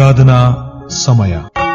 ಆರಾಧನಾ ಸಮಯ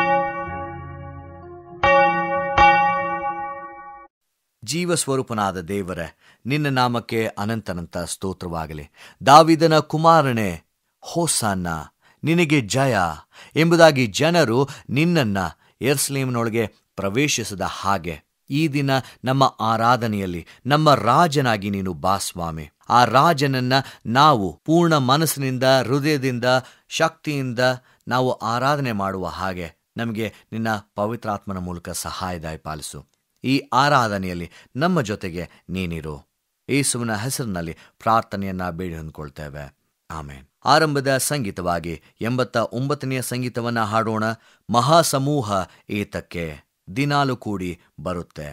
ಜೀವ ಸ್ವರೂಪನಾದ ದೇವರೇ ನಿನ್ನ ನಾಮಕ್ಕೆ ಅನಂತನಂತ ಸ್ತೋತ್ರವಾಗಲಿ ದಾವಿದನ ಕುಮಾರನೇ ಹೋಸನ್ನ ನಿನಗೆ ಜಯ ಎಂಬುದಾಗಿ ಜನರು ನಿನ್ನನ್ನ ಎರ್ಸ್ಲೇಮ್ನೊಳಗೆ ಪ್ರವೇಶಿಸದ ಹಾಗೆ ಈ ದಿನ ನಮ್ಮ ಆರಾಧನೆಯಲ್ಲಿ ನಮ್ಮ ರಾಜನಾಗಿ ನೀನು ಬಾ ಸ್ವಾಮಿ ಆ ರಾಜನನ್ನ ನಾವು ಪೂರ್ಣ ಮನಸ್ಸಿನಿಂದ ಹೃದಯದಿಂದ ಶಕ್ತಿಯಿಂದ ನಾವು ಆರಾಧನೆ ಮಾಡುವ ಹಾಗೆ ನಮಗೆ ನಿನ್ನ ಪವಿತ್ರಾತ್ಮನ ಮೂಲಕ ಸಹಾಯದಾಯ ಪಾಲಿಸು ಈ ಆರಾಧನೆಯಲ್ಲಿ ನಮ್ಮ ಜೊತೆಗೆ ನೀನಿರು ಯೇಸುವಿನ ಹೆಸರಿನಲ್ಲಿ ಪ್ರಾರ್ಥನೆಯನ್ನ ಬೇಡಿ ಹೊಂದ್ಕೊಳ್ತೇವೆ ಆಮೇನ್ ಆರಂಭದ ಸಂಗೀತವಾಗಿ ಎಂಬತ್ತ ಒಂಬತ್ತನೆಯ ಸಂಗೀತವನ್ನ ಹಾಡೋಣ ಮಹಾಸಮೂಹ ಏತಕ್ಕೆ ದಿನಾಲು ಕೂಡಿ ಬರುತ್ತೆ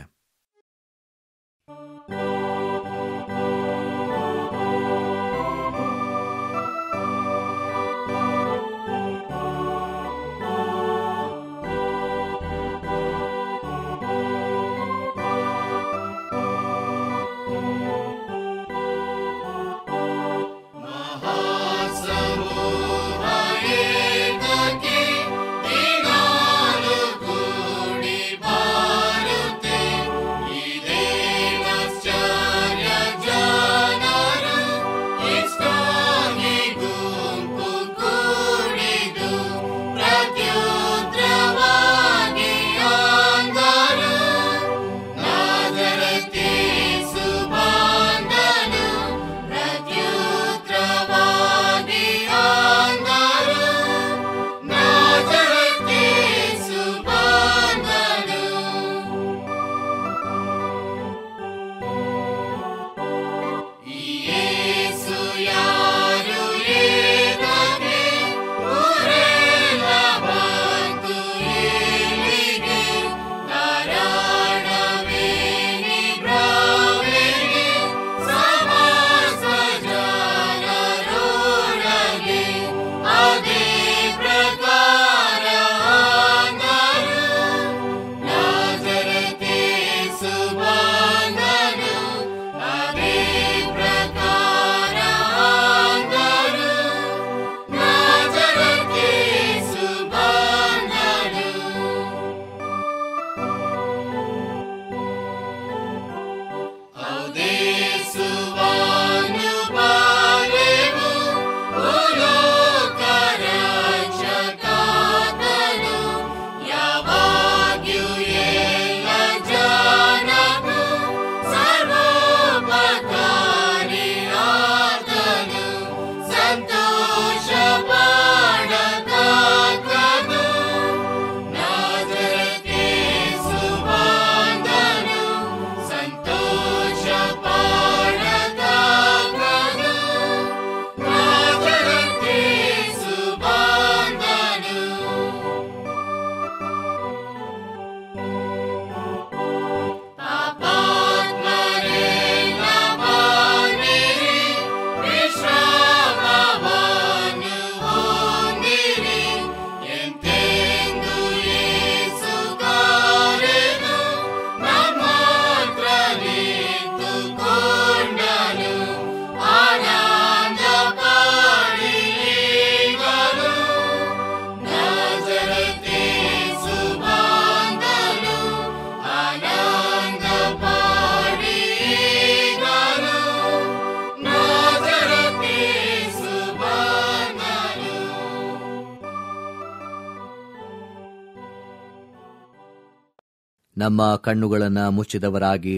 ನಮ್ಮ ಕಣ್ಣುಗಳನ್ನ ಮುಚ್ಚಿದವರಾಗಿ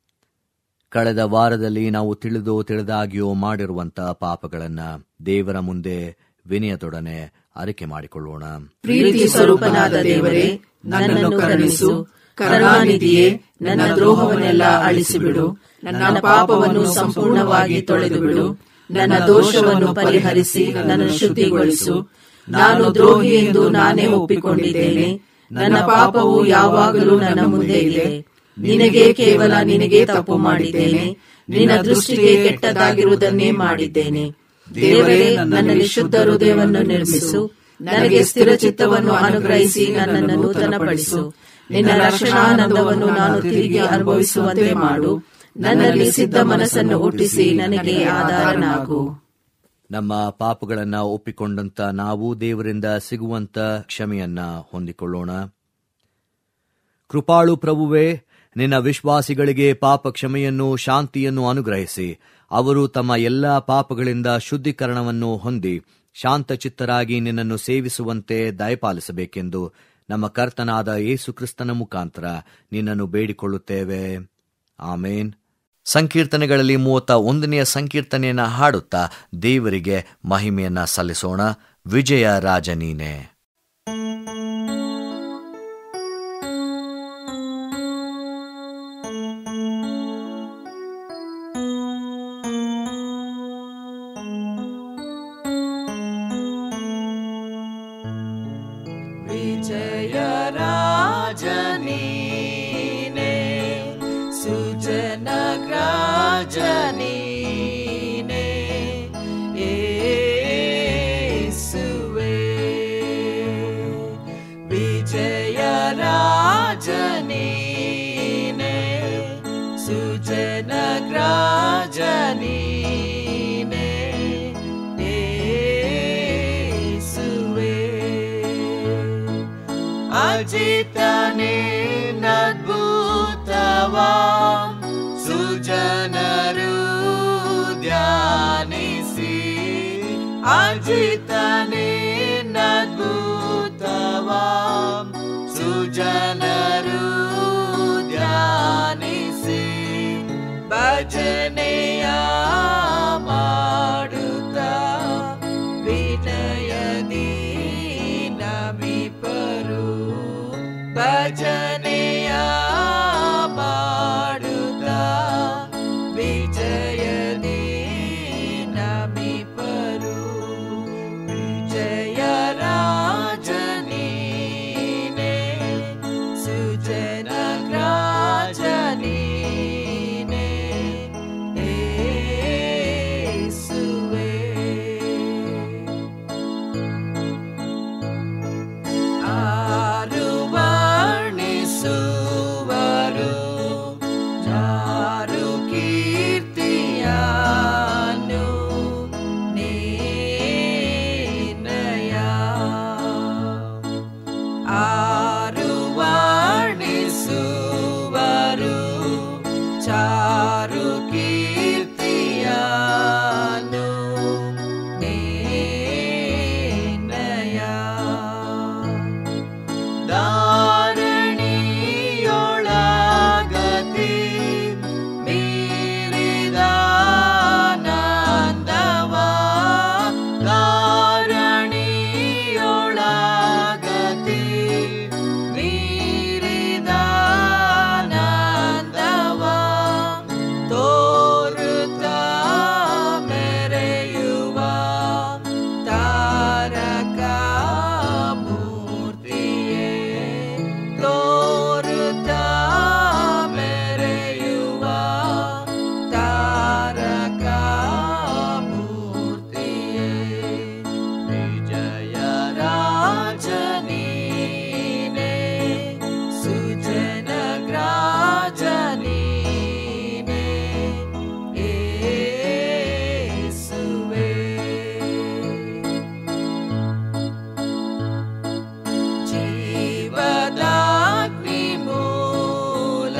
ಕಳೆದ ವಾರದಲ್ಲಿ ನಾವು ತಿಳಿದೋ ತಿಳಿದಾಗಿಯೋ ಮಾಡಿರುವಂತ ಪಾಪಗಳನ್ನ ದೇವರ ಮುಂದೆ ವಿನಯದೊಡನೆ ಅರಿಕೆ ಮಾಡಿಕೊಳ್ಳೋಣ ಪ್ರೀತಿ ಸ್ವರೂಪನಾದ ದೇವರೇ ನನ್ನನ್ನು ಕರುಣಿಸು ಕರುಣಾನಿಧಿಯೇ ನನ್ನ ದ್ರೋಹವನ್ನೆಲ್ಲ ಅಳಿಸಿಬಿಡು ನನ್ನ ಪಾಪವನ್ನು ಸಂಪೂರ್ಣವಾಗಿ ತೊಳೆದು ಬಿಡು ನನ್ನ ದೋಷವನ್ನು ಪರಿಹರಿಸಿ ನನ್ನ ಶುದ್ಧಿಗೊಳಿಸು ನಾನು ದ್ರೋಹಿ ಎಂದು ನಾನೇ ಒಪ್ಪಿಕೊಂಡಿದ್ದೇನೆ ನನ್ನ ಪಾಪವು ಯಾವಾಗಲೂ ನನ್ನ ಮುಂದೆ ಇದೆ ನಿನಗೆ ಕೇವಲ ನಿನಗೆ ತಪ್ಪು ಮಾಡಿದ್ದೇನೆ ನಿನ್ನ ದೃಷ್ಟಿಗೆ ಕೆಟ್ಟದಾಗಿರುವುದನ್ನೇ ಮಾಡಿದ್ದೇನೆ ದೇವರೇ ನನ್ನಲ್ಲಿ ಶುದ್ಧ ಹೃದಯವನ್ನು ನಿರ್ಮಿಸು ನನಗೆ ಸ್ಥಿರ ಚಿತ್ತವನ್ನು ಅನುಗ್ರಹಿಸಿ ನನ್ನನ್ನು ನೂತನಪಡಿಸು ನಿನ್ನ ರಕ್ಷಣಾನಂದವನ್ನು ನಾನು ತಿರುಗಿ ಅನುಭವಿಸುವಂತೆ ಮಾಡು ನನ್ನಲ್ಲಿ ಸಿದ್ಧ ಮನಸ್ಸನ್ನು ಹುಟ್ಟಿಸಿ ನನಗೆ ಆಧಾರನಾಗು ನಮ್ಮ ಪಾಪಗಳನ್ನ ಒಪ್ಪಿಕೊಂಡಂತ ನಾವು ದೇವರಿಂದ ಸಿಗುವಂತ ಕ್ಷಮೆಯನ್ನ ಹೊಂದಿಕೊಳ್ಳೋಣ ಕೃಪಾಳು ಪ್ರಭುವೇ ನಿನ್ನ ವಿಶ್ವಾಸಿಗಳಿಗೆ ಪಾಪ ಕ್ಷಮೆಯನ್ನು ಶಾಂತಿಯನ್ನು ಅನುಗ್ರಹಿಸಿ ಅವರು ತಮ್ಮ ಎಲ್ಲಾ ಪಾಪಗಳಿಂದ ಶುದ್ಧೀಕರಣವನ್ನು ಹೊಂದಿ ಶಾಂತಚಿತ್ತರಾಗಿ ನಿನ್ನನ್ನು ಸೇವಿಸುವಂತೆ ದಯಪಾಲಿಸಬೇಕೆಂದು ನಮ್ಮ ಕರ್ತನಾದ ಯೇಸು ಕ್ರಿಸ್ತನ ಮುಖಾಂತರ ನಿನ್ನನ್ನು ಬೇಡಿಕೊಳ್ಳುತ್ತೇವೆ ಆಮೇನ್ ಸಂಕೀರ್ತನೆಗಳಲ್ಲಿ ಮೂವತ್ತ ಒಂದನೆಯ ಸಂಕೀರ್ತನೆಯನ್ನ ಹಾಡುತ್ತಾ ದೇವರಿಗೆ ಮಹಿಮೆಯನ್ನ ಸಲ್ಲಿಸೋಣ ವಿಜಯ ರಾಜ ನೀನೆ ವಿಜಯ ರಾಜನೀನೆ ಸುಜನ ರಾಜನೀನೆ ಏಸುವೆ ವಿಜಯ ರಾಜನೀನೆ ಸುಜನ ರಾಜನೀನೆ ಏಸುವೆ ಅಜಿತನೇ ನದ್ಭುತವಾ ಸುಜನರು ಧ್ಯಾನಿಸಿ ಅಜಿತನೇ ನದ್ಭುತವಾ ಸುಜನರು ಧ್ಯಾನಿಸಿ ಭಜನೆಯ ಮಾಡುತ್ತಾ ವಿನಯದಿ ನಮಿಪರು ಭಜನೆಯ ಮಾಡುತ್ತಾ ವಿಜಯದಿ ನಮಿಪರು ವಿಜಯ ರಾಜನೀನೆ ಸುಜನ ರಾಜನೀನೆ ಏಸುವೆ ಆರು ವರ್ಣಿಸುವರು ಚಾರು ಕೀರ್ತಿಯಾನು ನೀನಯ ಆರು ವರ್ಣಿಸುವರು ಚಾರು ಕೀರ್ತಿಯಾನು ನೀನಯ ಧಾರಣಿಯೊಳಗತಿ ಮೀರಿದ ನಂದವ ಧಾರಣಿಯೊಳಗತಿ ಮೀರಿದ ನಂದವ ತೋರುತ್ತ ಮೆರೆಯುವ ತಾರಕ ಮೂರ್ತಿಯೇ ತೋರುತ್ತ ಮೆರೆಯುವ ತಾರಕ ಮೂರ್ತಿಯೇ ವಿಜಯ ರಾಜನೀನೆ ಸುಜನ ರಾಜನೀನೆ ಏಸುವೆ ಜೀವದಾಗ್ನಿ ಮೂಲ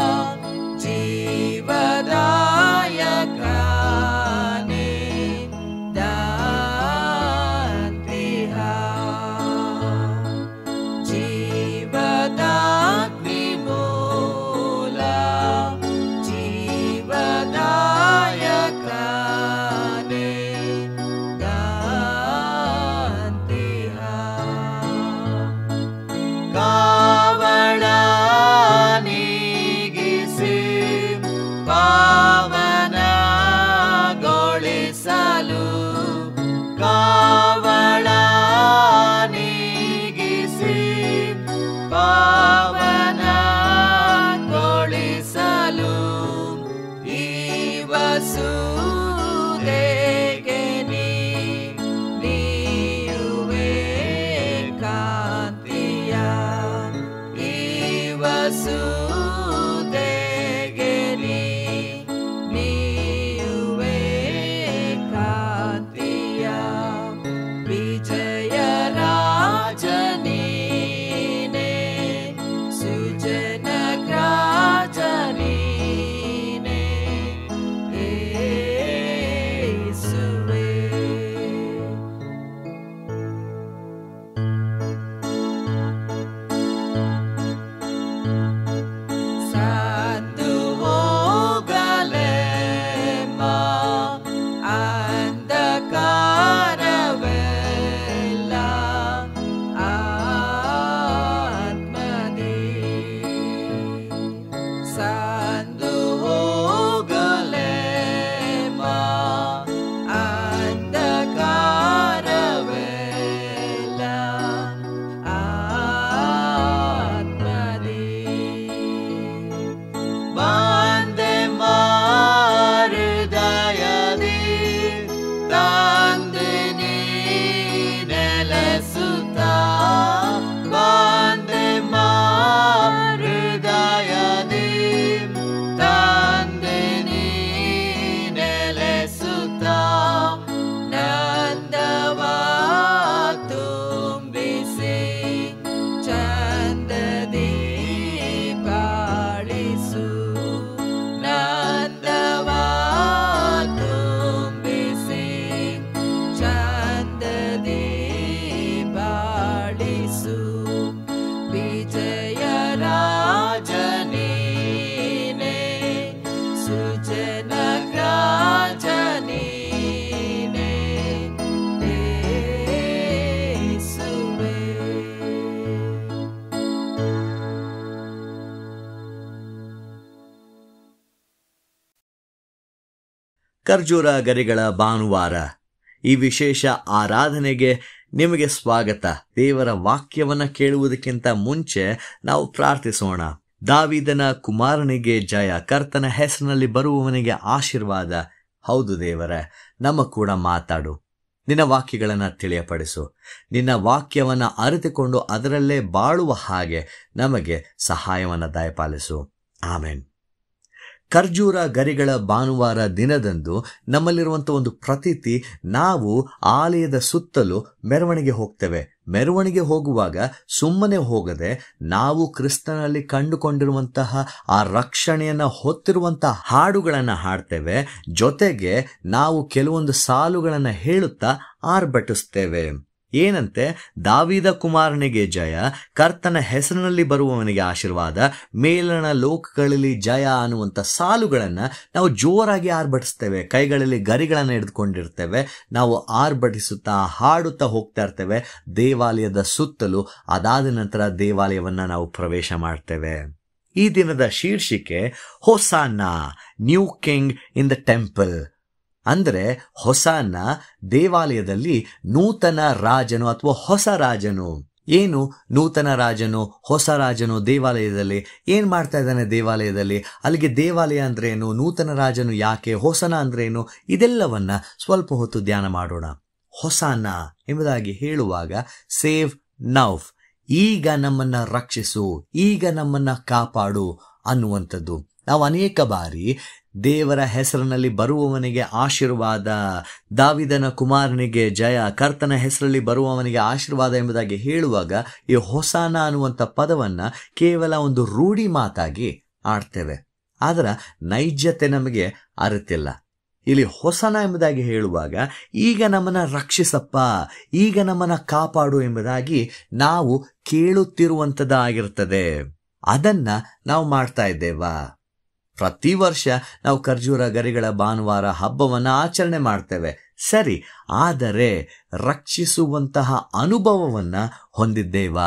ಜೀವದಾಯಕನೇ ದಾಂತಿಹ ಜೀವದಾಗ್ನಿ ಮೂಲ ಜೀವದಾಯಕನೇ ದಾಂತಿಹ ಕಾವಳ ನೀಗಿಸಿ ಪಾವನಗೊಳಿಸಲು ಕಾವಳ ನೀಗಿಸಿ ಪಾವನಗೊಳಿಸಲು ಈ ವಸುದೇಗೆ ನೀ ನೀಯುವೆ ಕಾಂತಿಯ ಈ ವಸುದೇಗೆ ನೀ ನೀಯುವೆ ಕಾಂತಿಯ ಖರ್ಜೂರ ಗರಿಗಳ ಭಾನುವಾರ ಈ ವಿಶೇಷ ಆರಾಧನೆಗೆ ನಿಮಗೆ ಸ್ವಾಗತ ದೇವರ ವಾಕ್ಯವನ್ನ ಕೇಳುವುದಕ್ಕಿಂತ ಮುಂಚೆ ನಾವು ಪ್ರಾರ್ಥಿಸೋಣ ದಾವಿದನ ಕುಮಾರನಿಗೆ ಜಯ ಕರ್ತನ ಹೆಸರಿನಲ್ಲಿ ಬರುವವನಿಗೆ ಆಶೀರ್ವಾದ ಹೌದು ದೇವರ ನಮ್ಮ ಕೂಡ ಮಾತಾಡು ನಿನ್ನ ವಾಕ್ಯಗಳನ್ನು ತಿಳಿಯಪಡಿಸು ನಿನ್ನ ವಾಕ್ಯವನ್ನ ಅರಿತುಕೊಂಡು ಅದರಲ್ಲೇ ಬಾಳುವ ಹಾಗೆ ನಮಗೆ ಸಹಾಯವನ್ನು ದಯಪಾಲಿಸು ಆಮೇನ್ ಖರ್ಜೂರ ಗರಿಗಳ ಭಾನುವಾರ ದಿನದಂದು ನಮ್ಮಲ್ಲಿರುವಂಥ ಒಂದು ಪ್ರತೀತಿ ನಾವು ಆಲಯದ ಸುತ್ತಲೂ ಮೆರವಣಿಗೆ ಹೋಗ್ತೇವೆ ಮೆರವಣಿಗೆ ಹೋಗುವಾಗ ಸುಮ್ಮನೆ ಹೋಗದೆ ನಾವು ಕ್ರಿಸ್ತನಲ್ಲಿ ಕಂಡುಕೊಂಡಿರುವಂತಹ ಆ ರಕ್ಷಣೆಯನ್ನ ಹೊತ್ತಿರುವಂತಹ ಹಾಡುಗಳನ್ನು ಹಾಡ್ತೇವೆ ಜೊತೆಗೆ ನಾವು ಕೆಲವೊಂದು ಸಾಲುಗಳನ್ನು ಹೇಳುತ್ತಾ ಆರ್ಭಟಿಸ್ತೇವೆ ಏನಂತೆ ದಾವಿದ ಕುಮಾರನಿಗೆ ಜಯ ಕರ್ತನ ಹೆಸರಿನಲ್ಲಿ ಬರುವವನಿಗೆ ಆಶೀರ್ವಾದ ಮೇಲಣ ಲೋಕಗಳಲ್ಲಿ ಜಯ ಅನ್ನುವಂಥ ಸಾಲುಗಳನ್ನು ನಾವು ಜೋರಾಗಿ ಆರ್ಭಟಿಸ್ತೇವೆ ಕೈಗಳಲ್ಲಿ ಗರಿಗಳನ್ನು ಹಿಡಿದುಕೊಂಡಿರ್ತೇವೆ ನಾವು ಆರ್ಭಟಿಸುತ್ತಾ ಹಾಡುತ್ತಾ ಹೋಗ್ತಾ ಇರ್ತೇವೆ ದೇವಾಲಯದ ಸುತ್ತಲೂ ಅದಾದ ನಂತರ ದೇವಾಲಯವನ್ನ ನಾವು ಪ್ರವೇಶ ಮಾಡ್ತೇವೆ ಈ ದಿನದ ಶೀರ್ಷಿಕೆ ಹೊಸಾನ new king in the temple ಅಂದರೆ ಹೊಸನ ದೇವಾಲಯದಲ್ಲಿ ನೂತನ ರಾಜನು ಅಥವಾ ಹೊಸ ರಾಜನು ಏನು ನೂತನ ರಾಜನು ಹೊಸ ರಾಜನು ದೇವಾಲಯದಲ್ಲಿ ಏನ್ ಮಾಡ್ತಾ ಇದ್ದಾನೆ ದೇವಾಲಯದಲ್ಲಿ ಅಲ್ಲಿಗೆ ದೇವಾಲಯ ಅಂದ್ರೆ ಏನು ನೂತನ ರಾಜನು ಯಾಕೆ ಹೊಸನ ಅಂದ್ರೆ ಏನು ಇದೆಲ್ಲವನ್ನ ಸ್ವಲ್ಪ ಹೊತ್ತು ಧ್ಯಾನ ಮಾಡೋಣ ಹೊಸನ ಎಂಬುದಾಗಿ ಹೇಳುವಾಗ ಸೇವ್ ನೌಫ್ ಈಗ ನಮ್ಮನ್ನ ರಕ್ಷಿಸು ಈಗ ನಮ್ಮನ್ನ ಕಾಪಾಡು ಅನ್ನುವಂಥದ್ದು ನಾವು ಅನೇಕ ಬಾರಿ ದೇವರ ಹೆಸರಿನಲ್ಲಿ ಬರುವವನಿಗೆ ಆಶೀರ್ವಾದ ದಾವಿದನ ಕುಮಾರನಿಗೆ ಜಯ ಕರ್ತನ ಹೆಸರಲ್ಲಿ ಬರುವವನಿಗೆ ಆಶೀರ್ವಾದ ಎಂಬುದಾಗಿ ಹೇಳುವಾಗ ಈ ಹೊಸಾನ ಅನ್ನುವಂಥ ಪದವನ್ನ ಕೇವಲ ಒಂದು ರೂಢಿ ಮಾತಾಗಿ ಆಡ್ತೇವೆ ಆದ್ರ ನೈಜತೆ ನಮಗೆ ಅರಿತಿಲ್ಲ ಇಲ್ಲಿ ಹೊಸನ ಎಂಬುದಾಗಿ ಹೇಳುವಾಗ ಈಗ ನಮ್ಮನ್ನ ರಕ್ಷಿಸಪ್ಪ ಈಗ ನಮ್ಮನ್ನ ಕಾಪಾಡು ಎಂಬುದಾಗಿ ನಾವು ಕೇಳುತ್ತಿರುವಂಥದ್ದಾಗಿರ್ತದೆ ಅದನ್ನ ನಾವು ಮಾಡ್ತಾ ಇದ್ದೇವಾ ಪ್ರತಿ ವರ್ಷ ನಾವು ಖರ್ಜೂರ ಗರಿಗಳ ಭಾನುವಾರ ಹಬ್ಬವನ್ನ ಆಚರಣೆ ಮಾಡ್ತೇವೆ ಸರಿ ಆದರೆ ರಕ್ಷಿಸುವಂತಹ ಅನುಭವವನ್ನ ಹೊಂದಿದ್ದೇವಾ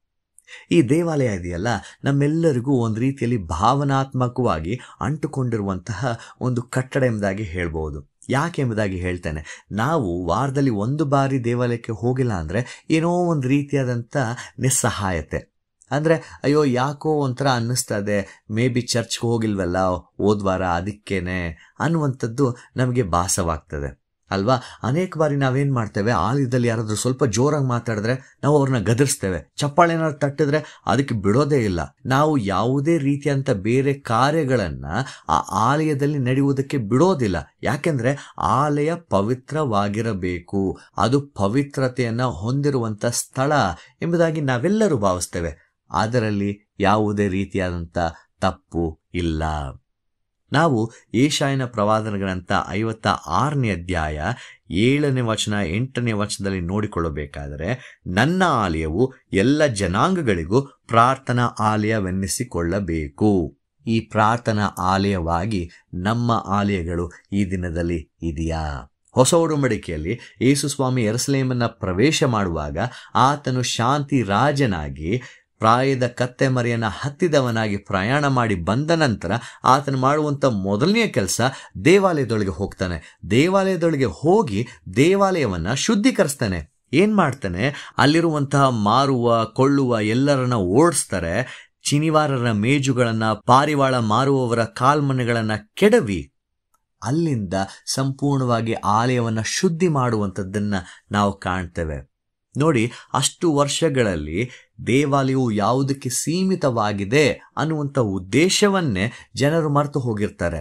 ಈ ದೇವಾಲಯ ಇದೆಯಲ್ಲ ನಮ್ಮೆಲ್ಲರಿಗೂ ಒಂದು ರೀತಿಯಲ್ಲಿ ಭಾವನಾತ್ಮಕವಾಗಿ ಅಂಟುಕೊಂಡಿರುವಂತಹ ಒಂದು ಕಟ್ಟಡ ಎಂಬುದಾಗಿ ಹೇಳ್ಬೋದು ಯಾಕೆ ಎಂಬುದಾಗಿ ಹೇಳ್ತೇನೆ ನಾವು ವಾರದಲ್ಲಿ ಒಂದು ಬಾರಿ ದೇವಾಲಯಕ್ಕೆ ಹೋಗಿಲ್ಲ ಅಂದ್ರೆ ಏನೋ ಒಂದು ರೀತಿಯಾದಂಥ ನಿಸ್ಸಹಾಯತೆ ಅಂದ್ರೆ ಅಯ್ಯೋ ಯಾಕೋ ಒಂಥರ ಅನ್ನಿಸ್ತದೆ ಮೇ ಬಿ ಚರ್ಚ್ಗೆ ಹೋಗಿಲ್ವಲ್ಲ ಹೋದ್ವಾರ ಅದಕ್ಕೇನೆ ಅನ್ನುವಂಥದ್ದು ನಮಗೆ ಭಾಸವಾಗ್ತದೆ ಅಲ್ವಾ ಅನೇಕ ಬಾರಿ ನಾವೇನ್ ಮಾಡ್ತೇವೆ ಆಲಯದಲ್ಲಿ ಯಾರಾದ್ರೂ ಸ್ವಲ್ಪ ಜೋರಾಗಿ ಮಾತಾಡಿದ್ರೆ ನಾವು ಅವ್ರನ್ನ ಗದರಿಸ್ತೇವೆ ಚಪ್ಪಾಳೆ ಏನಾದ್ರು ತಟ್ಟಿದ್ರೆ ಅದಕ್ಕೆ ಬಿಡೋದೇ ಇಲ್ಲ ನಾವು ಯಾವುದೇ ರೀತಿಯಂತ ಬೇರೆ ಕಾರ್ಯಗಳನ್ನ ಆ ಆಲಯದಲ್ಲಿ ನಡೆಯುವುದಕ್ಕೆ ಬಿಡೋದಿಲ್ಲ ಯಾಕೆಂದ್ರೆ ಆಲಯ ಪವಿತ್ರವಾಗಿರಬೇಕು ಅದು ಪವಿತ್ರತೆಯನ್ನ ಹೊಂದಿರುವಂತ ಸ್ಥಳ ಎಂಬುದಾಗಿ ನಾವೆಲ್ಲರೂ ಭಾವಿಸ್ತೇವೆ ಅದರಲ್ಲಿ ಯಾವುದೇ ರೀತಿಯಾದಂಥ ತಪ್ಪು ಇಲ್ಲ ನಾವು ಏಷಾಯನ ಪ್ರವಾದನಗಳಂತ ಐವತ್ತ ಆರನೇ ಅಧ್ಯಾಯ ಏಳನೇ ವಚನ ಎಂಟನೇ ವಚನದಲ್ಲಿ ನೋಡಿಕೊಳ್ಳಬೇಕಾದರೆ ನನ್ನ ಆಲಯವು ಎಲ್ಲ ಜನಾಂಗಗಳಿಗೂ ಪ್ರಾರ್ಥನಾ ಆಲಯವೆನ್ನಿಸಿಕೊಳ್ಳಬೇಕು ಈ ಪ್ರಾರ್ಥನಾ ಆಲಯವಾಗಿ ನಮ್ಮ ಆಲಯಗಳು ಈ ದಿನದಲ್ಲಿ ಇದೆಯಾ ಹೊಸ ಒಡಂಬಡಿಕೆಯಲ್ಲಿ ಯೇಸುಸ್ವಾಮಿ ಎರಸಲೇಮನ್ನ ಪ್ರವೇಶ ಮಾಡುವಾಗ ಆತನು ಶಾಂತಿ ರಾಜನಾಗಿ ಪ್ರಾಯದ ಕತ್ತೆ ಮರಿಯನ್ನ ಹತ್ತಿದವನಾಗಿ ಪ್ರಯಾಣ ಮಾಡಿ ಬಂದ ನಂತರ ಆತನು ಮಾಡುವಂತ ಮೊದಲನೆಯ ಕೆಲಸ ದೇವಾಲಯದೊಳಗೆ ಹೋಗ್ತಾನೆ ದೇವಾಲಯದೊಳಗೆ ಹೋಗಿ ದೇವಾಲಯವನ್ನ ಶುದ್ಧೀಕರಿಸ್ತಾನೆ ಏನ್ ಮಾಡ್ತಾನೆ ಅಲ್ಲಿರುವಂತಹ ಮಾರುವ ಕೊಳ್ಳುವ ಎಲ್ಲರನ್ನ ಓಡಿಸ್ತಾರೆ ಚಿನಿವಾರರ ಮೇಜುಗಳನ್ನ ಪಾರಿವಾಳ ಮಾರುವವರ ಕಾಲ್ಮನೆಗಳನ್ನ ಕೆಡವಿ ಅಲ್ಲಿಂದ ಸಂಪೂರ್ಣವಾಗಿ ಆಲಯವನ್ನ ಶುದ್ಧಿ ಮಾಡುವಂಥದ್ದನ್ನ ನಾವು ಕಾಣ್ತೇವೆ ನೋಡಿ ಅಷ್ಟು ವರ್ಷಗಳಲ್ಲಿ ದೇವಾಲಯವು ಯಾವುದಕ್ಕೆ ಸೀಮಿತವಾಗಿದೆ ಅನ್ನುವಂಥ ಉದ್ದೇಶವನ್ನೇ ಜನರು ಮರೆತು ಹೋಗಿರ್ತಾರೆ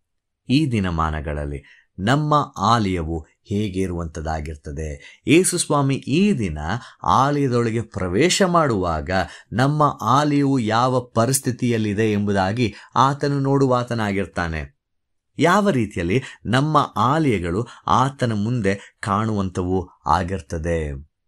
ಈ ದಿನಮಾನಗಳಲ್ಲಿ ನಮ್ಮ ಆಲಯವು ಹೇಗೆ ಇರುವಂಥದ್ದಾಗಿರ್ತದೆ ಯೇಸು ಸ್ವಾಮಿ ಈ ದಿನ ಆಲಯದೊಳಗೆ ಪ್ರವೇಶ ಮಾಡುವಾಗ ನಮ್ಮ ಆಲಯವು ಯಾವ ಪರಿಸ್ಥಿತಿಯಲ್ಲಿದೆ ಎಂಬುದಾಗಿ ಆತನು ನೋಡುವಾತನಾಗಿರ್ತಾನೆ ಯಾವ ರೀತಿಯಲ್ಲಿ ನಮ್ಮ ಆಲಯಗಳು ಆತನ ಮುಂದೆ ಕಾಣುವಂಥವು ಆಗಿರ್ತದೆ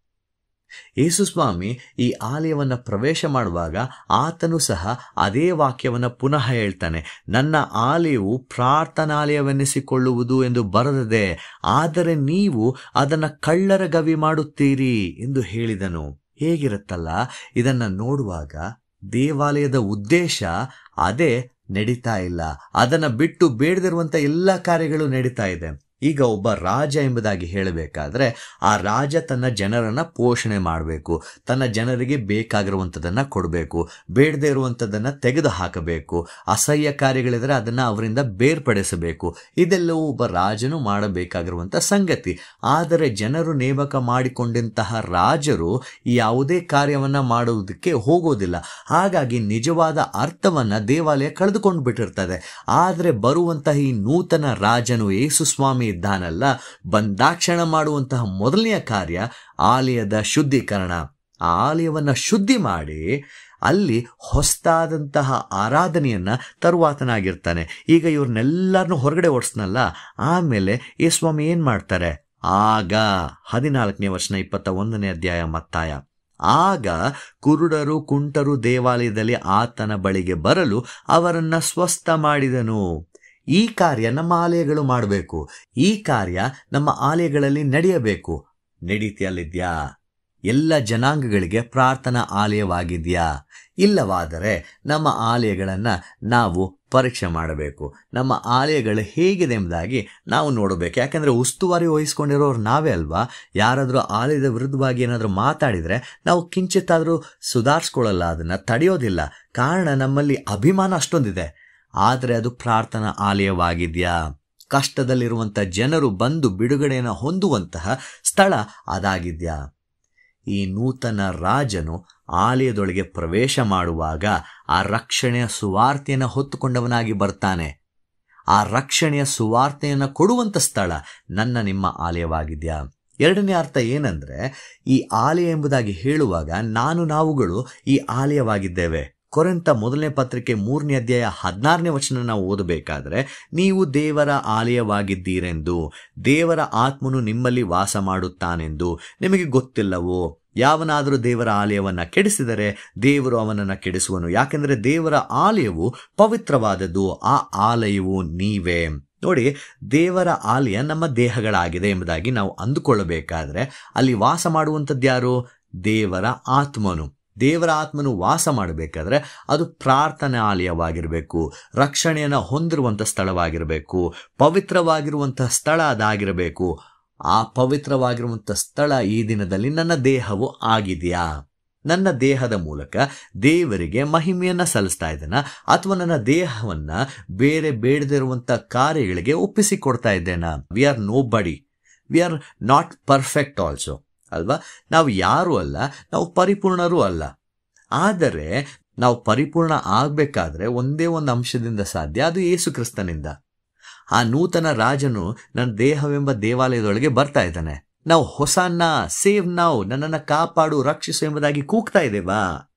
ಯೇಸುಸ್ವಾಮಿ ಈ ಆಲಯವನ್ನು ಪ್ರವೇಶ ಮಾಡುವಾಗ ಆತನು ಸಹ ಅದೇ ವಾಕ್ಯವನ್ನು ಪುನಃ ಹೇಳ್ತಾನೆ ನನ್ನ ಆಲಯವು ಪ್ರಾರ್ಥನಾಲಯವೆನ್ನಿಸಿಕೊಳ್ಳುವುದು ಎಂದು ಬರೆದಿದೆ ಆದರೆ ನೀವು ಅದನ್ನು ಕಳ್ಳರ ಗವಿ ಮಾಡುತ್ತೀರಿ ಎಂದು ಹೇಳಿದನು ಹೇಗಿರುತ್ತಲ್ಲ ಇದನ್ನ ನೋಡುವಾಗ ದೇವಾಲಯದ ಉದ್ದೇಶ ಅದೇ ನಡೀತಾ ಇಲ್ಲ ಅದನ್ನ ಬಿಟ್ಟು ಬೇಡದಿರುವಂತ ಎಲ್ಲ ಕಾರ್ಯಗಳು ನಡೀತಾ ಇದೆ ಈಗ ಒಬ್ಬ ರಾಜ ಎಂಬುದಾಗಿ ಹೇಳಬೇಕಾದ್ರೆ ಆ ರಾಜ ತನ್ನ ಜನರನ್ನ ಪೋಷಣೆ ಮಾಡಬೇಕು ತನ್ನ ಜನರಿಗೆ ಬೇಕಾಗಿರುವಂಥದ್ದನ್ನ ಕೊಡಬೇಕು ಬೇಡದೇ ಇರುವಂಥದ್ದನ್ನ ತೆಗೆದು ಹಾಕಬೇಕು ಅಸಹ್ಯ ಕಾರ್ಯಗಳಿದ್ರೆ ಅದನ್ನ ಅವರಿಂದ ಬೇರ್ಪಡಿಸಬೇಕು ಇದೆಲ್ಲವೂ ಒಬ್ಬ ರಾಜನು ಮಾಡಬೇಕಾಗಿರುವಂಥ ಸಂಗತಿ ಆದರೆ ಜನರು ನೇಮಕ ಮಾಡಿಕೊಂಡಂತಹ ರಾಜರು ಯಾವುದೇ ಕಾರ್ಯವನ್ನ ಮಾಡುವುದಕ್ಕೆ ಹೋಗೋದಿಲ್ಲ ಹಾಗಾಗಿ ನಿಜವಾದ ಅರ್ಥವನ್ನ ದೇವಾಲಯ ಕಳೆದುಕೊಂಡು ಬಿಟ್ಟಿರ್ತದೆ ಆದರೆ ಬರುವಂತಹ ಈ ನೂತನ ರಾಜನು ಯೇಸು ಸ್ವಾಮಿ ಇದ್ದಾನಲ್ಲ ಬಂದಾಕ್ಷಣ ಮಾಡುವಂತಹ ಮೊದಲನೆಯ ಕಾರ್ಯ ಆಲಯದ ಶುದ್ಧೀಕರಣ ಆ ಆಲಯವನ್ನ ಶುದ್ಧಿ ಮಾಡಿ ಅಲ್ಲಿ ಹೊಸದಾದಂತಹ ಆರಾಧನೆಯನ್ನ ತರುವಾತನಾಗಿರ್ತಾನೆ ಈಗ ಇವ್ರನ್ನೆಲ್ಲರನ್ನೂ ಹೊರಗಡೆ ಓಡಿಸ್ನಲ್ಲ ಆಮೇಲೆ ಈ ಸ್ವಾಮಿ ಏನ್ ಮಾಡ್ತಾರೆ ಆಗ ಹದಿನಾಲ್ಕನೇ ವರ್ಷನ ಇಪ್ಪತ್ತ ಒಂದನೇ ಅಧ್ಯಾಯ ಮತ್ತಾಯ ಆಗ ಕುರುಡರು ಕುಂಟರು ದೇವಾಲಯದಲ್ಲಿ ಆತನ ಬಳಿಗೆ ಬರಲು ಅವರನ್ನ ಸ್ವಸ್ಥ ಮಾಡಿದನು ಈ ಕಾರ್ಯ ನಮ್ಮ ಆಲಯಗಳು ಮಾಡಬೇಕು ಈ ಕಾರ್ಯ ನಮ್ಮ ಆಲಯಗಳಲ್ಲಿ ನಡೆಯಬೇಕು ನಡೀತಿಯಲ್ಲಿದ್ಯಾ ಎಲ್ಲ ಜನಾಂಗಗಳಿಗೆ ಪ್ರಾರ್ಥನಾ ಆಲಯವಾಗಿದೆಯಾ ಇಲ್ಲವಾದರೆ ನಮ್ಮ ಆಲಯಗಳನ್ನ ನಾವು ಪರೀಕ್ಷೆ ಮಾಡಬೇಕು ನಮ್ಮ ಆಲಯಗಳು ಹೇಗಿದೆ ಎಂಬುದಾಗಿ ನಾವು ನೋಡಬೇಕು ಯಾಕಂದ್ರೆ ಉಸ್ತುವಾರಿ ವಹಿಸ್ಕೊಂಡಿರೋರು ನಾವೇ ಅಲ್ವಾ ಯಾರಾದರೂ ಆಲಯದ ವಿರುದ್ಧವಾಗಿ ಏನಾದರೂ ಮಾತಾಡಿದ್ರೆ ನಾವು ಕಿಂಚಿತ್ತಾದರೂ ಸುಧಾರಿಸ್ಕೊಳ್ಳಲ್ಲ ಅದನ್ನ ತಡೆಯೋದಿಲ್ಲ ಕಾರಣ ನಮ್ಮಲ್ಲಿ ಅಭಿಮಾನ ಅಷ್ಟೊಂದಿದೆ ಆದರೆ ಅದು ಪ್ರಾರ್ಥನಾ ಆಲಯವಾಗಿದೆಯಾ ಕಷ್ಟದಲ್ಲಿರುವಂಥ ಜನರು ಬಂದು ಬಿಡುಗಡೆಯನ್ನು ಹೊಂದುವಂತಹ ಸ್ಥಳ ಅದಾಗಿದ್ಯಾ ಈ ನೂತನ ರಾಜನು ಆಲಯದೊಳಗೆ ಪ್ರವೇಶ ಮಾಡುವಾಗ ಆ ರಕ್ಷಣೆಯ ಸುವಾರ್ತೆಯನ್ನು ಹೊತ್ತುಕೊಂಡವನಾಗಿ ಬರ್ತಾನೆ ಆ ರಕ್ಷಣೆಯ ಸುವಾರ್ತೆಯನ್ನು ಕೊಡುವಂಥ ಸ್ಥಳ ನನ್ನ ನಿಮ್ಮ ಆಲಯವಾಗಿದೆಯಾ ಎರಡನೇ ಅರ್ಥ ಏನಂದ್ರೆ ಈ ಆಲಯ ಎಂಬುದಾಗಿ ಹೇಳುವಾಗ ನಾನು ನಾವುಗಳು ಈ ಆಲಯವಾಗಿದ್ದೇವೆ ಕೊರೆಂತ ಮೊದಲನೇ ಪತ್ರಿಕೆ ಮೂರನೇ ಅಧ್ಯಾಯ ಹದಿನಾರನೇ ವಚನ ನಾವು ಓದಬೇಕಾದ್ರೆ ನೀವು ದೇವರ ಆಲಯವಾಗಿದ್ದೀರೆಂದು ದೇವರ ಆತ್ಮನು ನಿಮ್ಮಲ್ಲಿ ವಾಸ ಮಾಡುತ್ತಾನೆಂದು ನಿಮಗೆ ಗೊತ್ತಿಲ್ಲವೋ ಯಾವನಾದರೂ ದೇವರ ಆಲಯವನ್ನ ಕೆಡಿಸಿದರೆ ದೇವರು ಅವನನ್ನ ಕೆಡಿಸುವನು ಯಾಕೆಂದರೆ ದೇವರ ಆಲಯವು ಪವಿತ್ರವಾದದ್ದು ಆ ಆಲಯವು ನೀವೇ ನೋಡಿ ದೇವರ ಆಲಯ ನಮ್ಮ ದೇಹಗಳಾಗಿದೆ ಎಂಬುದಾಗಿ ನಾವು ಅಂದುಕೊಳ್ಳಬೇಕಾದ್ರೆ ಅಲ್ಲಿ ವಾಸ ಮಾಡುವಂಥದ್ದು ಯಾರು ದೇವರ ಆತ್ಮನು ದೇವರ ಆತ್ಮನು ವಾಸ ಮಾಡಬೇಕಾದ್ರೆ ಅದು ಪ್ರಾರ್ಥನೆ ಆಲಯವಾಗಿರಬೇಕು ರಕ್ಷಣೆಯನ್ನು ಹೊಂದಿರುವಂಥ ಸ್ಥಳವಾಗಿರಬೇಕು ಪವಿತ್ರವಾಗಿರುವಂತಹ ಸ್ಥಳ ಅದಾಗಿರಬೇಕು ಆ ಪವಿತ್ರವಾಗಿರುವಂಥ ಸ್ಥಳ ಈ ದಿನದಲ್ಲಿ ನನ್ನ ದೇಹವು ಆಗಿದೆಯಾ ನನ್ನ ದೇಹದ ಮೂಲಕ ದೇವರಿಗೆ ಮಹಿಮೆಯನ್ನ ಸಲ್ಲಿಸ್ತಾ ಇದ್ದೇನ ಅಥವಾ ನನ್ನ ದೇಹವನ್ನ ಬೇರೆ ಬೇಡದಿರುವಂತ ಕಾರ್ಯಗಳಿಗೆ ಒಪ್ಪಿಸಿಕೊಡ್ತಾ ಇದ್ದೇನಾ we are nobody we are not perfect also ಅಲ್ವಾ ನಾವು ಯಾರು ಅಲ್ಲ ನಾವು ಪರಿಪೂರ್ಣರೂ ಅಲ್ಲ ಆದರೆ ನಾವು ಪರಿಪೂರ್ಣ ಆಗಬೇಕಾದ್ರೆ ಒಂದೇ ಒಂದು ಅಂಶದಿಂದ ಸಾಧ್ಯ ಅದು ಯೇಸು ಕ್ರಿಸ್ತನಿಂದ ಆ ನೂತನ ರಾಜನು ನನ್ನ ದೇಹವೆಂಬ ದೇವಾಲಯದೊಳಗೆ ಬರ್ತಾ ಇದ್ದಾನೆ ನಾವು ಹೊಸನ್ನ ಸೇವ್ ನಾವು ನನ್ನನ್ನು ಕಾಪಾಡು ರಕ್ಷಿಸು ಎಂಬುದಾಗಿ ಕೂಗ್ತಾ ಇದ್ದೇವಾ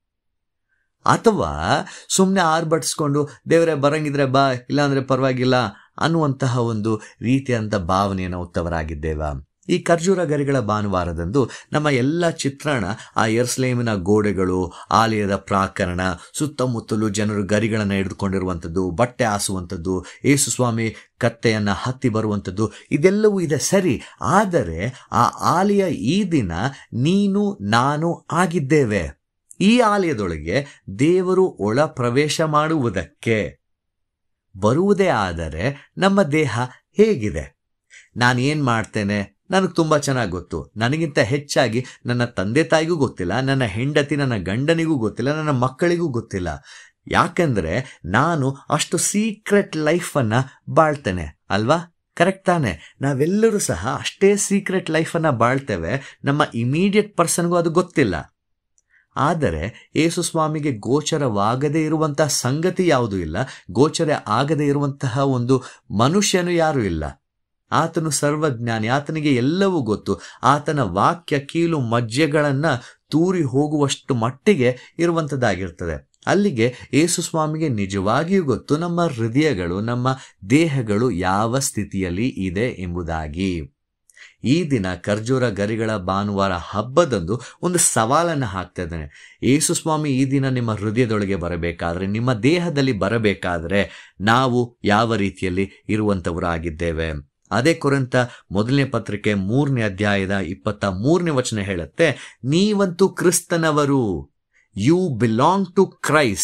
ಅಥವಾ ಸುಮ್ಮನೆ ಆರ್ಭಟಿಸ್ಕೊಂಡು ದೇವರೇ ಬರಂಗಿದ್ರೆ ಬಾ ಇಲ್ಲಾಂದ್ರೆ ಪರವಾಗಿಲ್ಲ ಅನ್ನುವಂತಹ ಒಂದು ರೀತಿಯಂತ ಭಾವನೆಯನ್ನು ಉತ್ತವರಾಗಿದ್ದೇವಾ ಈ ಖರ್ಜೂರ ಗರಿಗಳ ಭಾನುವಾರದಂದು ನಮ್ಮ ಎಲ್ಲ ಚಿತ್ರಣ ಆ ಎರ್ಸ್ಲೇಮಿನ ಗೋಡೆಗಳು ಆಲಯದ ಪ್ರಾಕರಣ ಸುತ್ತಮುತ್ತಲು ಜನರು ಗರಿಗಳನ್ನು ಹಿಡಿದುಕೊಂಡಿರುವಂಥದ್ದು ಬಟ್ಟೆ ಹಾಸುವಂಥದ್ದು ಯೇಸು ಸ್ವಾಮಿ ಕತ್ತೆಯನ್ನ ಹತ್ತಿ ಬರುವಂಥದ್ದು ಇದೆಲ್ಲವೂ ಇದೆ ಸರಿ ಆದರೆ ಆ ಆಲಯ ಈ ದಿನ ನೀನು ನಾನು ಆಗಿದ್ದೇವೆ ಈ ಆಲಯದೊಳಗೆ ದೇವರು ಒಳ ಪ್ರವೇಶ ಮಾಡುವುದಕ್ಕೆ ಬರುವುದೇ ಆದರೆ ನಮ್ಮ ದೇಹ ಹೇಗಿದೆ ನಾನು ಏನು ಮಾಡ್ತೇನೆ ನನಗೆ ತುಂಬ ಚೆನ್ನಾಗಿ ಗೊತ್ತು ನನಗಿಂತ ಹೆಚ್ಚಾಗಿ ನನ್ನ ತಂದೆ ತಾಯಿಗೂ ಗೊತ್ತಿಲ್ಲ ನನ್ನ ಹೆಂಡತಿ ನನ್ನ ಗಂಡನಿಗೂ ಗೊತ್ತಿಲ್ಲ ನನ್ನ ಮಕ್ಕಳಿಗೂ ಗೊತ್ತಿಲ್ಲ ಯಾಕಂದ್ರೆ ನಾನು ಅಷ್ಟು ಸೀಕ್ರೆಟ್ ಲೈಫನ್ನು ಬಾಳ್ತೇನೆ ಅಲ್ವಾ ಕರೆಕ್ಟ್ ತಾನೆ ನಾವೆಲ್ಲರೂ ಸಹ ಅಷ್ಟೇ ಸೀಕ್ರೆಟ್ ಲೈಫನ್ನು ಬಾಳ್ತೇವೆ ನಮ್ಮ ಇಮಿಡಿಯೇಟ್ ಪರ್ಸನ್ಗೂ ಅದು ಗೊತ್ತಿಲ್ಲ ಆದರೆ ಯೇಸು ಸ್ವಾಮಿಗೆ ಗೋಚರವಾಗದೇ ಇರುವಂತಹ ಸಂಗತಿ ಯಾವುದೂ ಇಲ್ಲ ಗೋಚರ ಆಗದೇ ಇರುವಂತಹ ಒಂದು ಮನುಷ್ಯನು ಯಾರೂ ಇಲ್ಲ ಆತನು ಸರ್ವಜ್ಞಾನಿ ಆತನಿಗೆ ಎಲ್ಲವೂ ಗೊತ್ತು ಆತನ ವಾಕ್ಯ ಕೀಲು ಮಜ್ಜೆಗಳನ್ನ ತೂರಿ ಹೋಗುವಷ್ಟು ಮಟ್ಟಿಗೆ ಇರುವಂಥದ್ದಾಗಿರ್ತದೆ ಅಲ್ಲಿಗೆ ಯೇಸು ಸ್ವಾಮಿಗೆ ನಿಜವಾಗಿಯೂ ಗೊತ್ತು ನಮ್ಮ ಹೃದಯಗಳು ನಮ್ಮ ದೇಹಗಳು ಯಾವ ಸ್ಥಿತಿಯಲ್ಲಿ ಇದೆ ಎಂಬುದಾಗಿ ಈ ದಿನ ಖರ್ಜೂರ ಗರಿಗಳ ಭಾನುವಾರ ಹಬ್ಬದಂದು ಒಂದು ಸವಾಲನ್ನು ಹಾಕ್ತಾ ಇದ್ದಾನೆ ಯೇಸು ಸ್ವಾಮಿ ಈ ದಿನ ನಿಮ್ಮ ಹೃದಯದೊಳಗೆ ಬರಬೇಕಾದ್ರೆ ನಿಮ್ಮ ದೇಹದಲ್ಲಿ ಬರಬೇಕಾದ್ರೆ ನಾವು ಯಾವ ರೀತಿಯಲ್ಲಿ ಇರುವಂಥವರಾಗಿದ್ದೇವೆ ಅದೇ ಕುರಿತ ಮೊದಲನೇ ಪತ್ರಿಕೆ ಮೂರನೇ ಅಧ್ಯಾಯದ ಇಪ್ಪತ್ತ ಮೂರನೇ ವಚನ ಹೇಳುತ್ತೆ ನೀವಂತೂ ಕ್ರಿಸ್ತನವರು ಯು ಬಿಲಾಂಗ್ ಟು ಕ್ರೈಸ್ಟ್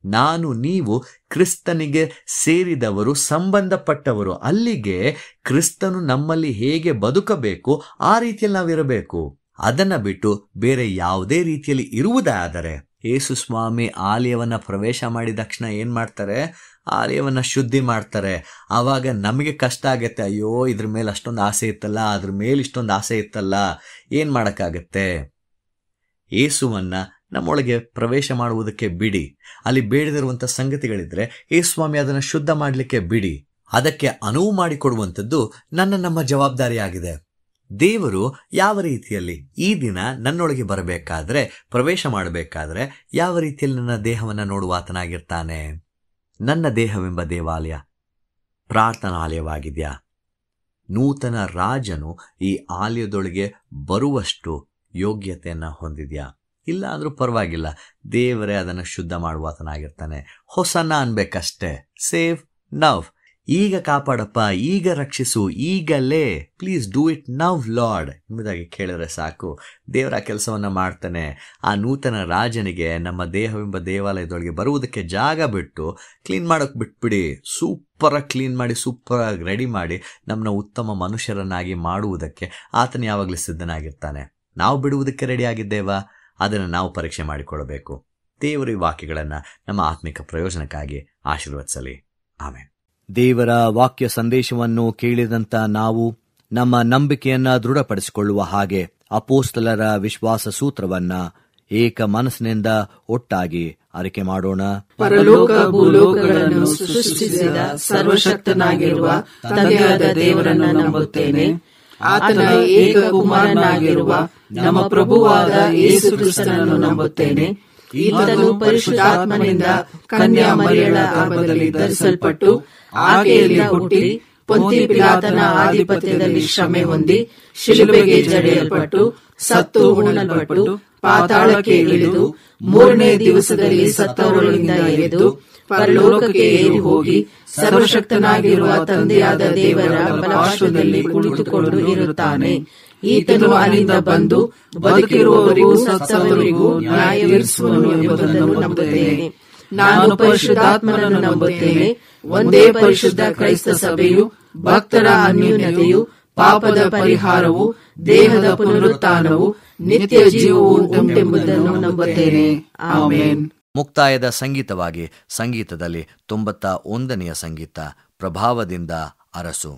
ನಾನು ನೀವು ಕ್ರಿಸ್ತನಿಗೆ ಸೇರಿದವರು ಸಂಬಂಧಪಟ್ಟವರು ಅಲ್ಲಿಗೆ ಕ್ರಿಸ್ತನು ನಮ್ಮಲ್ಲಿ ಹೇಗೆ ಬದುಕಬೇಕು ಆ ರೀತಿಯಲ್ಲಿ ನಾವಿರಬೇಕು ಅದನ್ನ ಬಿಟ್ಟು ಬೇರೆ ಯಾವುದೇ ರೀತಿಯಲ್ಲಿ ಇರುವುದಾದರೆ ಯೇಸು ಸ್ವಾಮಿ ಆಲಯವನ್ನ ಪ್ರವೇಶ ಮಾಡಿದ ತಕ್ಷಣ ಏನ್ ಮಾಡ್ತಾರೆ ಆಲಯವನ್ನ ಶುದ್ಧಿ ಮಾಡ್ತಾರೆ ಆವಾಗ ನಮಗೆ ಕಷ್ಟ ಆಗತ್ತೆ ಅಯ್ಯೋ ಇದ್ರ ಮೇಲೆ ಅಷ್ಟೊಂದು ಆಸೆ ಇತ್ತಲ್ಲ ಅದ್ರ ಮೇಲೆ ಇಷ್ಟೊಂದು ಆಸೆ ಇತ್ತಲ್ಲ ಏನ್ ಮಾಡಕ್ಕಾಗತ್ತೆ ಯೇಸುವನ್ನ ನಮ್ಮೊಳಗೆ ಪ್ರವೇಶ ಮಾಡುವುದಕ್ಕೆ ಬಿಡಿ ಅಲ್ಲಿ ಬೇಡದಿರುವಂಥ ಸಂಗತಿಗಳಿದ್ರೆ ಯೇಸ್ವಾಮಿ ಅದನ್ನು ಶುದ್ಧ ಮಾಡಲಿಕ್ಕೆ ಬಿಡಿ ಅದಕ್ಕೆ ಅನುವು ಮಾಡಿಕೊಡುವಂಥದ್ದು ನನ್ನ ನಮ್ಮ ಜವಾಬ್ದಾರಿಯಾಗಿದೆ ದೇವರು ಯಾವ ರೀತಿಯಲ್ಲಿ ಈ ದಿನ ನನ್ನೊಳಗೆ ಬರಬೇಕಾದ್ರೆ ಪ್ರವೇಶ ಮಾಡಬೇಕಾದ್ರೆ ಯಾವ ರೀತಿಯಲ್ಲಿ ನನ್ನ ದೇಹವನ್ನು ನೋಡುವಾತನಾಗಿರ್ತಾನೆ ನನ್ನ ದೇಹವೆಂಬ ದೇವಾಲಯ ಪ್ರಾರ್ಥನಾಲಯವಾಗಿದೆಯಾ ನೂತನ ರಾಜನು ಈ ಆಲಯದೊಳಗೆ ಬರುವಷ್ಟು ಯೋಗ್ಯತೆಯನ್ನು ಹೊಂದಿದ್ಯಾ ಇಲ್ಲ ಅಂದ್ರೂ ಪರವಾಗಿಲ್ಲ ದೇವರೇ ಅದನ್ನು ಶುದ್ಧ ಮಾಡುವಾತನಾಗಿರ್ತಾನೆ ಹೊಸನ ಅನ್ಬೇಕಷ್ಟೇ ಸೇವ್ ನವ್ ಈಗ ಕಾಪಾಡಪ್ಪ ಈಗ ರಕ್ಷಿಸು ಈಗಲೇ please do it now Lord ಎಂಬುದಾಗಿ ಕೇಳಿದ್ರೆ ಸಾಕು ದೇವರ ಕೆಲಸವನ್ನ ಮಾಡ್ತಾನೆ ಆ ನೂತನ ರಾಜನಿಗೆ ನಮ್ಮ ದೇಹವೆಂಬ ದೇವಾಲಯದೊಳಗೆ ಬರುವುದಕ್ಕೆ ಜಾಗ ಬಿಟ್ಟು ಕ್ಲೀನ್ ಮಾಡೋಕೆ ಬಿಟ್ಬಿಡಿ ಸೂಪರಾಗಿ ಕ್ಲೀನ್ ಮಾಡಿ ಸೂಪರಾಗಿ ರೆಡಿ ಮಾಡಿ ನಮ್ಮನ್ನ ಉತ್ತಮ ಮನುಷ್ಯರನ್ನಾಗಿ ಮಾಡುವುದಕ್ಕೆ ಆತನ ಯಾವಾಗಲೂ ಸಿದ್ಧನಾಗಿರ್ತಾನೆ ನಾವು ಬಿಡುವುದಕ್ಕೆ ರೆಡಿ ಆಗಿದ್ದೇವಾ ಅದನ್ನು ನಾವು ಪರೀಕ್ಷೆ ಮಾಡಿಕೊಳ್ಳಬೇಕು ದೇವರ ಈ ವಾಕ್ಯಗಳನ್ನು ನಮ್ಮ ಆತ್ಮಿಕ ಪ್ರಯೋಜನಕ್ಕಾಗಿ ಆಶೀರ್ವದಿಸಲಿ ಆಮೇಲೆ ದೇವರ ವಾಕ್ಯ ಸಂದೇಶವನ್ನು ಕೇಳಿದಂತ ನಾವು ನಮ್ಮ ನಂಬಿಕೆಯನ್ನ ದೃಢಪಡಿಸಿಕೊಳ್ಳುವ ಹಾಗೆ ಅಪೋಸ್ತಲರ ವಿಶ್ವಾಸ ಸೂತ್ರವನ್ನ ಏಕ ಮನಸ್ಸಿನಿಂದ ಒಟ್ಟಾಗಿ ಅರಿಕೆ ಮಾಡೋಣ ಪರಲೋಕ ಭೂಲೋಕಗಳನ್ನು ಸೃಷ್ಟಿಸಿದ ಸರ್ವಶಕ್ತನಾಗಿರುವ ತಂದೆಯಾದ ದೇವರನ್ನು ನಂಬುತ್ತೇನೆ ಆತನ ಏಕ ಕುಮಾರನಾಗಿರುವ ನಮ್ಮ ಪ್ರಭುವಾದ ಯೇಸು ಕ್ರಿಸ್ತನನ್ನು ನಂಬುತ್ತೇನೆ ಈತನು ಪರಿಶುದ್ಧಾತ್ಮನಿಂದ ಕನ್ಯಾ ಮರಿಯಳ ಗರ್ಭದಲ್ಲಿ ಧರಿಸಲ್ಪಟ್ಟು ಆಕೆಯಲ್ಲಿ ಹುಟ್ಟಿ ಪೊಂತಿ ಪಿಲಾತನ ಆಧಿಪತ್ಯದಲ್ಲಿ ಶ್ರಮೆ ಹೊಂದಿ ಶಿಲುಬೆಗೆ ಜಡೆಯಲ್ಪಟ್ಟು ಸತ್ತು ಉಣ್ಣಲ್ಪಟ್ಟು ಪಾತಾಳಕ್ಕೆ ಇಳಿದು ಮೂರನೇ ದಿವಸದಲ್ಲಿ ಸತ್ತವರೊಳಗಿಂದ ಎದ್ದು ಪರಲೋಕಕ್ಕೆ ಏರಿ ಹೋಗಿ ಸರ್ವಶಕ್ತನಾಗಿರುವ ತಂದೆಯಾದ ದೇವರ ಬಲಾಶ್ವದಲ್ಲಿ ಕುಳಿತುಕೊಂಡು ಇರುತ್ತಾನೆ ಈತನು ಅಲ್ಲಿಂದ ಬಂದು ಬದುಕಿರುವವರಿಗೂ ಸತ್ತವರಿಗೂ ನ್ಯಾಯವಿರಿಸುವನು ಎಂಬುದನ್ನು ನಂಬುತ್ತೇನೆ ನಾನು ಪರಿಶುದ್ಧಾತ್ಮನನ್ನು ನಂಬುತ್ತೇನೆ ಒಂದೇ ಪರಿಶುದ್ಧ ಕ್ರೈಸ್ತ ಸಭೆಯು ಭಕ್ತರ ಅನ್ಯೂನ್ಯತೆಯು ಪಾಪದ ಪರಿಹಾರವು ದೇಹದ ಪುನರುತ್ಥಾನವು ನಿತ್ಯ ಜೀವವು ಉಂಟೆಂಬುದನ್ನು ನಂಬುತ್ತೇನೆ ಆಮೇನ್ ಮುಕ್ತಾಯದ ಸಂಗೀತವಾಗಿ ಸಂಗೀತದಲ್ಲಿ ತೊಂಬತ್ತ ಒಂದನೆಯ ಸಂಗೀತ ಪ್ರಭಾವದಿಂದ ಅರಸು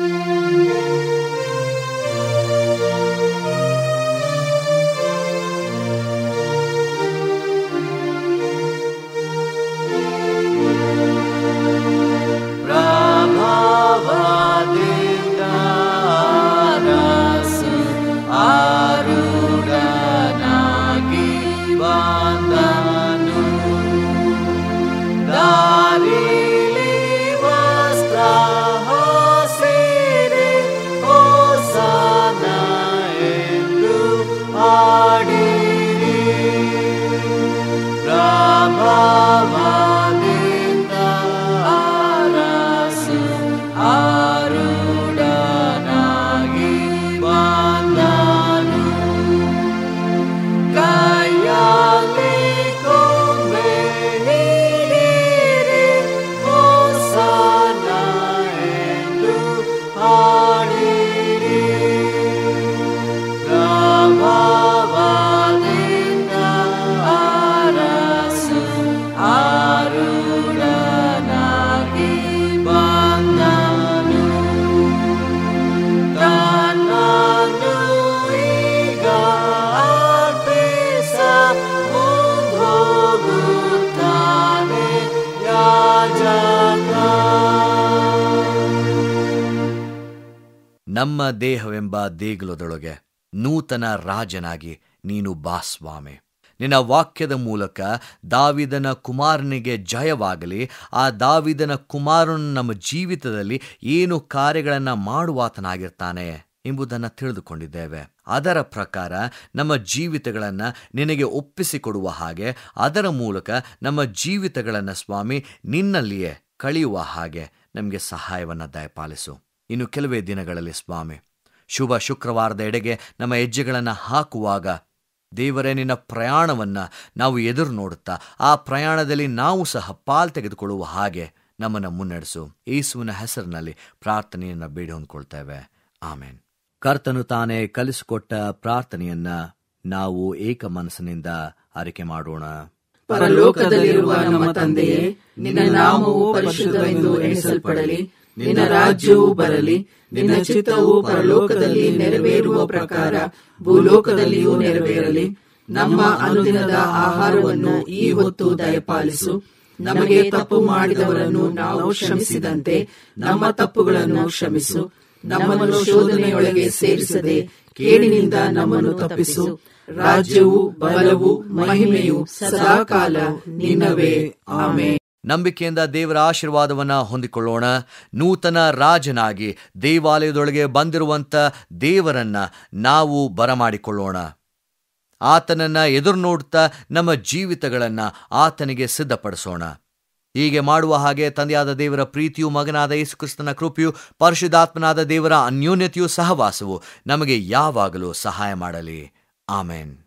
ನಮ್ಮ ದೇಹವೆಂಬ ದೇಗುಲದೊಳಗೆ ನೂತನ ರಾಜನಾಗಿ ನೀನು ಬಾ ಸ್ವಾಮಿ ನಿನ್ನ ವಾಕ್ಯದ ಮೂಲಕ ದಾವಿದನ ಕುಮಾರನಿಗೆ ಜಯವಾಗಲಿ ಆ ದಾವಿದನ ಕುಮಾರನು ನಮ್ಮ ಜೀವಿತದಲ್ಲಿ ಏನು ಕಾರ್ಯಗಳನ್ನು ಮಾಡುವಾತನಾಗಿರ್ತಾನೆ ಎಂಬುದನ್ನು ತಿಳಿದುಕೊಂಡಿದ್ದೇವೆ ಅದರ ಪ್ರಕಾರ ನಮ್ಮ ಜೀವಿತಗಳನ್ನು ನಿನಗೆ ಒಪ್ಪಿಸಿಕೊಡುವ ಹಾಗೆ ಅದರ ಮೂಲಕ ನಮ್ಮ ಜೀವಿತಗಳನ್ನು ಸ್ವಾಮಿ ನಿನ್ನಲ್ಲಿಯೇ ಕಳೆಯುವ ಹಾಗೆ ನಮಗೆ ಸಹಾಯವನ್ನು ದಯಪಾಲಿಸು ಇನ್ನು ಕೆಲವೇ ದಿನಗಳಲ್ಲಿ ಸ್ವಾಮಿ ಶುಭ ಶುಕ್ರವಾರದ ಎಡೆಗೆ ನಮ್ಮ ಹೆಜ್ಜೆಗಳನ್ನು ಹಾಕುವಾಗ ದೇವರೇ ನಿನ್ನ ಪ್ರಯಾಣವನ್ನು ನಾವು ಎದುರು ನೋಡುತ್ತಾ ಆ ಪ್ರಯಾಣದಲ್ಲಿ ನಾವು ಸಹ ಪಾಲ್ ತೆಗೆದುಕೊಳ್ಳುವ ಹಾಗೆ ನಮ್ಮನ್ನು ಮುನ್ನಡೆಸು ಯೇಸುವಿನ ಹೆಸರಿನಲ್ಲಿ ಪ್ರಾರ್ಥನೆಯನ್ನು ಬೇಡಿ ಹೊಂದ್ಕೊಳ್ತೇವೆ ಆಮೇನ್ ಕರ್ತನು ತಾನೇ ಕಲಿಸಿಕೊಟ್ಟ ಪ್ರಾರ್ಥನೆಯನ್ನ ನಾವು ಏಕ ಮನಸ್ಸಿನಿಂದ ಅರಿಕೆ ಮಾಡೋಣ ಪರಲೋಕದಲ್ಲಿರುವ ನಮ್ಮ ತಂದೆಯೇ ನಿನ್ನ ನಾಮವು ಪರಿಶುದ್ಧವೆಂದು ಎಣಿಸಲ್ಪಡಲಿ ನಿನ್ನ ರಾಜ್ಯವು ಬರಲಿ ನಿನ್ನ ಚಿತ್ತವು ಪರಲೋಕದಲ್ಲಿ ನೆರವೇರುವ ಪ್ರಕಾರ ಭೂಲೋಕದಲ್ಲಿಯೂ ನೆರವೇರಲಿ ನಮ್ಮ ಅನುದಿನದ ಆಹಾರವನ್ನು ಈ ಹೊತ್ತು ದಯಪಾಲಿಸು ನಮಗೆ ತಪ್ಪು ಮಾಡಿದವರನ್ನು ನಾವು ಕ್ಷಮಿಸಿದಂತೆ ನಮ್ಮ ತಪ್ಪುಗಳನ್ನು ಕ್ಷಮಿಸು ನಮ್ಮನ್ನು ಶೋಧನೆಯೊಳಗೆ ಸೇರಿಸದೆ ಕೇಡಿನಿಂದ ನಮ್ಮನ್ನು ತಪ್ಪಿಸು ರಾಜ್ಯವು ಬಲವು ಮಹಿಮೆಯು ಸದಾಕಾಲ ನಿನ್ನವೇ ಆಮೇ ನಂಬಿಕೆಯಿಂದ ದೇವರ ಆಶೀರ್ವಾದವನ್ನ ಹೊಂದಿಕೊಳ್ಳೋಣ ನೂತನ ರಾಜನಾಗಿ ದೇವಾಲಯದೊಳಗೆ ಬಂದಿರುವಂತ ದೇವರನ್ನ ನಾವು ಬರಮಾಡಿಕೊಳ್ಳೋಣ ಆತನನ್ನ ಎದುರು ನೋಡ್ತಾ ನಮ್ಮ ಜೀವಿತಗಳನ್ನ ಆತನಿಗೆ ಸಿದ್ಧಪಡಿಸೋಣ ಹೀಗೆ ಮಾಡುವ ಹಾಗೆ ತಂದೆಯಾದ ದೇವರ ಪ್ರೀತಿಯು ಮಗನಾದ ಯೇಸುಕ್ರಿಸ್ತನ ಕೃಪೆಯು ಪರಿಶುದ್ಧಾತ್ಮನಾದ ದೇವರ ಅನ್ಯೋನ್ಯತೆಯು ಸಹವಾಸವು ನಮಗೆ ಯಾವಾಗಲೂ ಸಹಾಯ ಮಾಡಲಿ ಆಮೇನ್